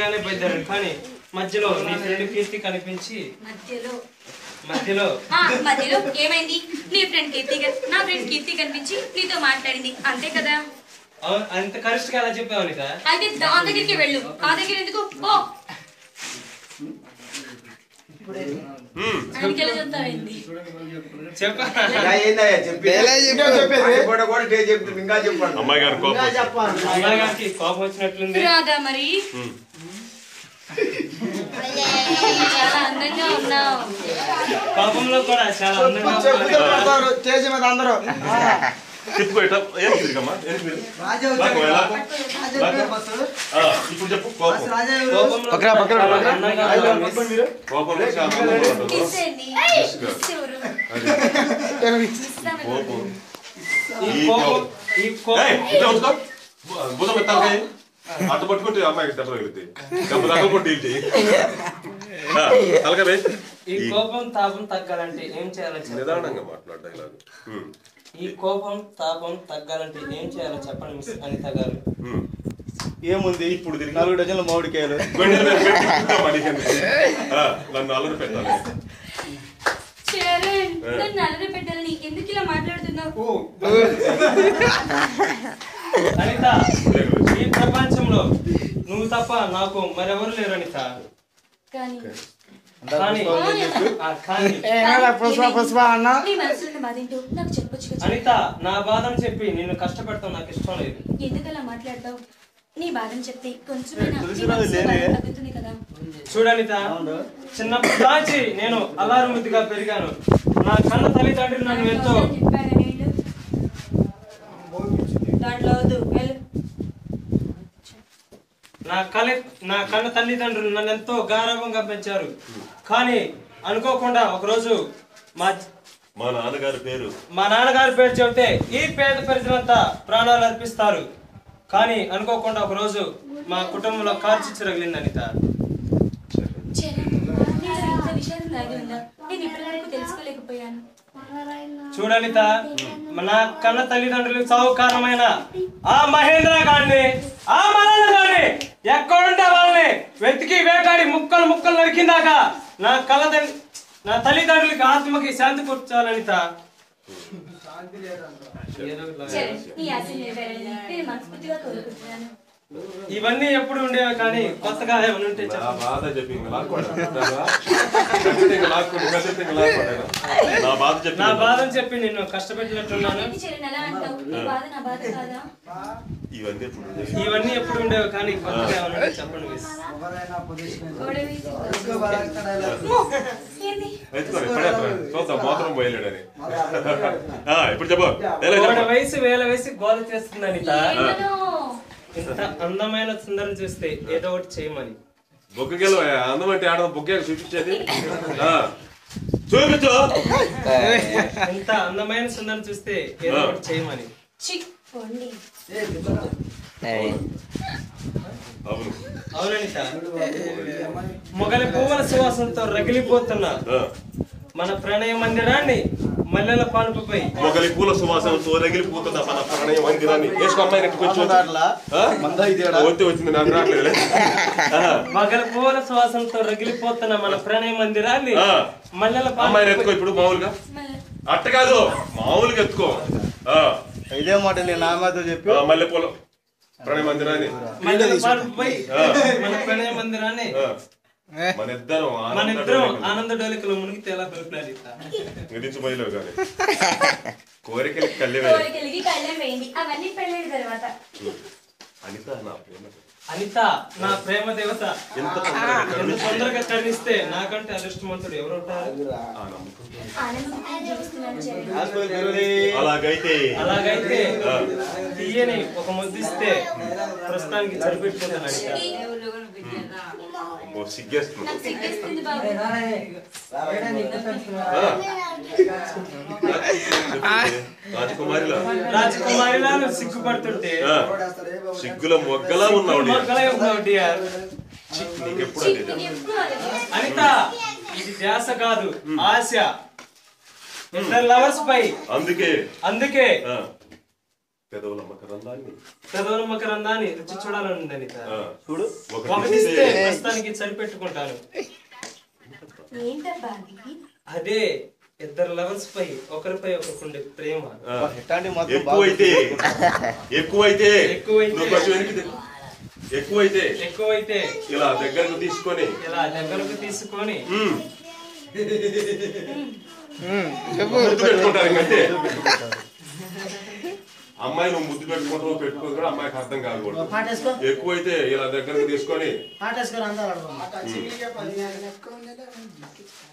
ముందుగానే బయలుదేరాను కానీ మధ్యలో నీ ఫ్రెండ్ కీర్తి కనిపించి మధ్యలో మధ్యలో ఆ, మధ్యలో ఏమైంది నీ ఫ్రెండ్ కీర్తి గ- నా ఫ్రెండ్ కీర్తి కనిపించి నీతో మాట్లాడింది అంతే కదా అవు- అంత కరెక్ట్ గా ఎలా చెప్పావు అనిత అయితే దాని దగ్గరికి వెళ్ళు ఆ దగ్గర ఎందుకు పో ఆయనకెళ్ళి చెప్తావేంది చెప్పా ఏందయ్యా చెప్పి ఇంకా చెప్పేది కూడా కూడా టే చెప్తుంది ఇంకా చెప్పండి అమ్మాయి గారు కోపం వచ్చింది. అమ్మాయి గారికి కోపం వచ్చినట్లుంది రాదా మరి చాలా అందంగా ఉన్నావు కోపంలో కూడా చాలా అందంగా ఉన్నారు. స్టేజ్ మీద అందరూ తిప్పుకో ఇట్లా ఏం తిరిగమ్మా ఏం తిరిగి నాకు ఎలా? ఆ, ఇప్పుడు చెప్పు కోపం కోపంలో పక్కన, పక్కన, చాలా పక్కన. అందంగా ఉన్నారు. కోపంలో చాలా అందంగా ఉంటారు. మిస్ అండి మిస్ ఎవరు అది మిస్ ఆమె కోపం ఈ కోపం ఈ కోపం ఏయ్, ఇట్లా ఉంచుకో భుజం ఎత్తాలి అట్ట పట్టుకుంటే అమ్మాయికి దెబ్బ తగిలింది దెబ్బ తగలకుంటే ఏంటి తలక ఈ కోపం తాపం తగ్గాలంటే ఏం చేయాలో చెప్పండి నిదానంగా మాట్లాడు డైలాగ్ ఈ కోపం తాపం తగ్గాలంటే ఏం చేయాలో చెప్పండి మిస్ అనిత గారు ఏముంది ఇప్పుడు తిరిగి నాలుగు డజన్ల మామిడికాయలు గుండెల మీద పెట్టి కూర్చో మడికండి. ఆ, నన్ను అల్లరి పెట్టాలి చరణ్ నన్ను అల్లరి పెట్టాలని ఎందుకు ఇలా మాట్లాడుతున్నావు అనిత ఈ ప్రపంచంలో నువ్వు తప్ప నాకు మరెవరు లేరు అనిత కానీ కానీ ఆ, కానీ పుష్ప పుష్ప అన్న నీ మనసులో ఉన్న బాధ ఏంటో నాకు చెప్పొచ్చు కదా అనిత నా బాధను చెప్పి నిన్ను కష్టపెడతాం నాకు ఇష్టం లేదు ఎందుకు అలా మాట్లాడతావు నీ బాధను చెప్తే కొంచెమైనా నీ తులసి మనసులో రాజు లేనే? బాధ తగ్గుతుంది కదా చూడనిత చిన్నప్పటి దాచి నేను అల్లారు ముద్దుగా పెరిగాను నా కన్న తల్లిదండ్రులు నన్ను ఎంతో అవసరం చెప్పాను నేను దాంట్లో వద్దు వెళ్ళు నా కలి నా కన్న తల్లిదండ్రులు నన్ను ఎంతో గారవంగా పెంచారు కానీ అనుకోకుండా ఒకరోజు మా మా నాన్నగారి పేరు మా నాన్నగారి పేరు చెబితే ఈ పేద ప్రజలంతా ప్రాణాలు అర్పిస్తారు కానీ అనుకోకుండా ఒకరోజు మా కుటుంబంలో కార్చిచ్చు రగిలింది అనిత చరణ్ నీలో ఇంత విషయం దాగి ఉందా నేను ఇప్పటి వరకు తెలుసుకోలేకపోయాను చూడనిత నా కన్న తల్లిదండ్రులకు చావు కారణమైన ఆ మహేంద్ర గారిని ఆ మరణ గారిని ఎక్కడుంటే వాళ్ళని వెతికి వేటాడి ముక్కలు ముక్కలు నరికిందాక నా కళ్ళ తండ్రి నా తల్లిదండ్రులకి ఆత్మకి శాంతి కూర్చోవాలనిత ఏదో ఒకటి చరణ్ నీ ఆశ నెరవేరాలని నేను మనస్ఫూర్తిగా కోరుకుంటున్నాను ఇవన్నీ ఎప్పుడు ఉండేవి కానీ కొత్తగా ఏమైనా ఉంటే నా చెప్పు. బాధ చెప్పి ఇంకా లాక్కోడా? కట్టితే ఇంకా లాక్కోండి, కట్టితే ఇంకా లాక్కోడా? నా బాధ చెప్పి నా బాధను చెప్పి నిన్ను కష్టపెట్టినట్టున్నాను అదేంటి చరణ్ ఎలా అంటావు నీ బాధ నా బాధ కాదా ఇవన్నీ ఇప్పుడు ఉండేవి. ఇవన్నీ ఎప్పుడు ఉండేవి కానీ కొత్తగా ఏమైనా ఉంటే చెప్పండి మిస్ గొడవ ఏంది ఎత్తుకోండి, పడేస్తాను. చూద్దాం, మోతరం పోయలేడని. ఆ, ఇప్పుడు చెప్పు డైలాగ్ వాడి చెప్పు. వయసు వేల వయసు గోల చేస్తుంది అనిత ఏంటనో? ఇంత అందమైన సుందరం చూస్తే ఏదో ఒకటి చేయమని బొగ్గకెళ్ళు అందం అంటే ఆడదాం బొగ్గే చూపించేది ఆ, చూపించు ఇంత అందమైన సుందరం చూస్తే ఏదో ఒకటి చేయమని చి పోండి అవును అవుననిత మొగలి పువ్వుల సువాసనతో రగిలిపోతున్న ఆ, మన ప్రణయ మందిరాన్ని మల్లెల పానుపుపై మొగలి పూల సువాసనతో రగిలిపోతున్న మన ప్రణయ మందిరాన్ని వేసుకో అమ్మాయి నెట్టు కొంచెం దాంట్లో ఆ? మంద ఇదేడా? వచ్చి వచ్చింది నాకు రావట్లేదు మొగలి పువ్వుల సువాసనతో రగిలిపోతున్న మన ప్రణయ మందిరాన్ని ఆ. మల్లెల అమ్మాయిని ఎత్తుకో పానుపుపై ఇప్పుడు మామూలుగా మళ్ళీ అట్ట కాదు మామూలుగా ఎత్తుకో ఆ, ఇదే మాట నేను నా మాతో చెప్పి ఆ, మల్లెపూల ప్రణయ మందిరాన్ని మల్లెల పానుపుపై ఆ. మన ప్రణయ మందిరాన్ని ఆ, మన ఇద్దరం మన ఇద్దరం ఆనంద డోలికలో మునిగితే ఎలా దొరుకుతుంది నిధించు బయలు కానీ కోరికలు కళ్ళే కోరికలకి కళ్ళెం వేయండి అవన్నీ పెళ్ళైన తర్వాత అనిత నా ప్రేమ అనిత నా ప్రేమ దేవత ఎంత తొందరగా ఎంత కరుణిస్తే తొందరగా కరుణిస్తే నాకంటే అదృష్టవంతుడు ఎవరు ఉంటారు ఆ నమ్మకం. ఆనందంగా జీవిస్తున్నాను చరణ్ హాస్పిటల్ తిరుగుది. అలాగైతే అలాగైతే ఆ, తీయని ఒక ముద్దిస్తే ప్రస్తుతానికి సరిపెట్టుకుంటాను అనిత ఓ సిగ్గేస్తుంది నాకు సిగ్గేస్తుంది బాబు ఆ, రాజకుమారిలా రాజకుమారిలా నువ్వు సిగ్గుపడుతుంటే ఆ, సిగ్గుల మొగ్గలా ఉన్నావు నీ. మొగ్గలై ఉన్నావు dear. చి, నీకెప్పుడు అదే నీకు ఎప్పుడు అలాగే అనిత ఇది ధ్యాస కాదు ఆశ ఇద్దరు లవర్స్ పై అందుకే అందుకే ఆ, పెదవులమ్మ గ్రంథాన్ని చదవనమ్మ గ్రంథాన్ని రుచి చూడాలని ఉంది అనిత ఆ, చూడు ఒకటి ఇస్తే ఇస్తే ప్రస్తుతానికి సరిపెట్టుకుంటాను ఏంటబ్బా అది అదే ఇద్దరు లవర్స్ పై ఒకరిపై ఒకరికుండే ప్రేమ ఆ, ఎట్లాంటి మాత్రం ఎక్కువైతే ఎక్కువైతే ఎక్కువైతే. నువ్వు కొంచెం వెనక్కి తిరుగు. ఎక్కువైతే ఎక్కువైతే ఇలా దగ్గరకు తీసుకొని ఇలా దగ్గరకు తీసుకొని ఉమ్, ఉమ్, చెప్పు ముద్దు పెట్టుకుంటారు ఇంకంతే అమ్మాయి నువ్వు ముద్దు పెట్టుకుంటావు పెట్టుకోదు కూడా అమ్మాయికి అర్థం కాకూడదు పాటేసుకో ఎక్కువైతే ఇలా దగ్గరకు తీసుకొని పాటేసుకోరు అందరూ ఆ చిల్లిగా పది ఎక్కువ ఉండేదే